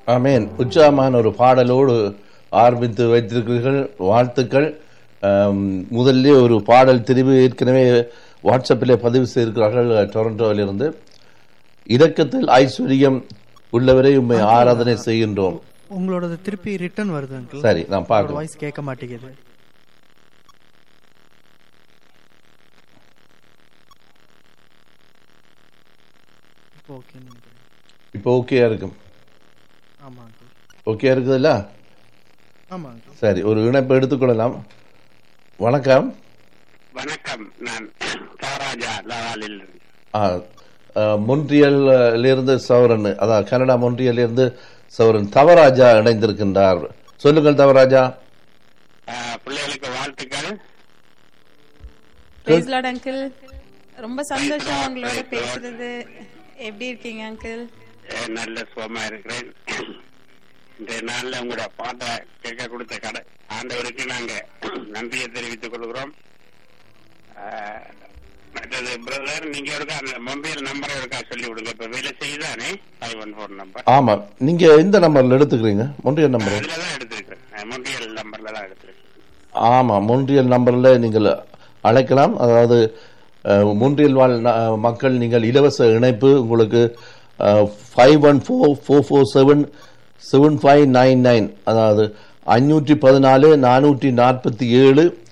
ஆமேன் உற்சாகமான ஒரு பாடலோடு ஆரம்பித்து வைத்திருக்கிறீர்கள் வாழ்த்துக்கள் ஆம், முதல்ல ஒரு பாடல் தெரிவு ஏற்கனவே வாட்ஸ்அப்பில் பதிவு செய்திருக்கிறார்கள் டொரண்டோவிலிருந்து இரக்கத்தில் ஐஸ்வர்யம் உள்ளவரை உண்மை ஆராதனை செய்கின்றோம் உங்களோடது திருப்பி ரிட்டர்ன் வருது அங்கிள் சரி நான் பார்க்கிறேன் வாய்ஸ் கேட்க மாட்டேங்குது இப்போ ஓகே இப்போ ஓகேயா இருக்கும் ஆமா அங்கிள் ஓகே இருக்குதுல்ல ஆமா அங்கிள் சரி ஒரு இணைப்பு எடுத்துக்கொள்ளலாம் வணக்கம் வணக்கம் நான் காராஜா லவாலில் இருந்து. ஆ, ஆ, மொன்றியல்ல இருந்து சௌரன் அதான் கனடா மொன்றியல்ல இருந்து சௌரன் தவராஜா இணைந்திருக்கின்றார் சொல்லுங்கள் தவராஜா ஆஹ், பிள்ளைகளுக்கு வாழ்த்துக்கள் பிரைஸ் லார்ட் அங்கிள் ரொம்ப சந்தோஷம் உங்களோட பேசுறது எப்படி இருக்கீங்க அங்கிள் அஹ், நல்ல சுகமா இருக்கிறேன் இந்த நாள்ல உங்களோட பாட்டை கேட்க கொடுத்த கடை ஆண்டவருக்கு நாங்க நன்றியை தெரிவித்துக் கொள்கிறோம் ஆஹ், மற்றது பிரதர் நீங்க ஒருக்கா அந்த மொபைல் நம்பரை ஒருக்கா சொல்லி விடுங்க இப்ப வேலை செய்யுதானே ஃபைவ் ஒன் ஃபோர் நம்பர் ஆமா நீங்க எந்த நம்பர்ல எடுத்துக்கிறீங்க மொன்றியல் நம்பர் அதுல தான் எடுத்திருக்கேன் மொபைல் நம்பர்ல தான் எடுத்திருக்கேன் ஆமா மொன்றியல் நம்பர்ல நீங்கள் அழைக்கலாம் அதாவது அஹ், மொன்றியல் வாழ் ந- மக்கள் நீங்கள் இலவச இணைப்பு உங்களுக்கு five one four four four seven seven five nine nine அதாவது அஞ்சூற்றி பதினாலு நானூற்றி நாற்பத்தி ஏழு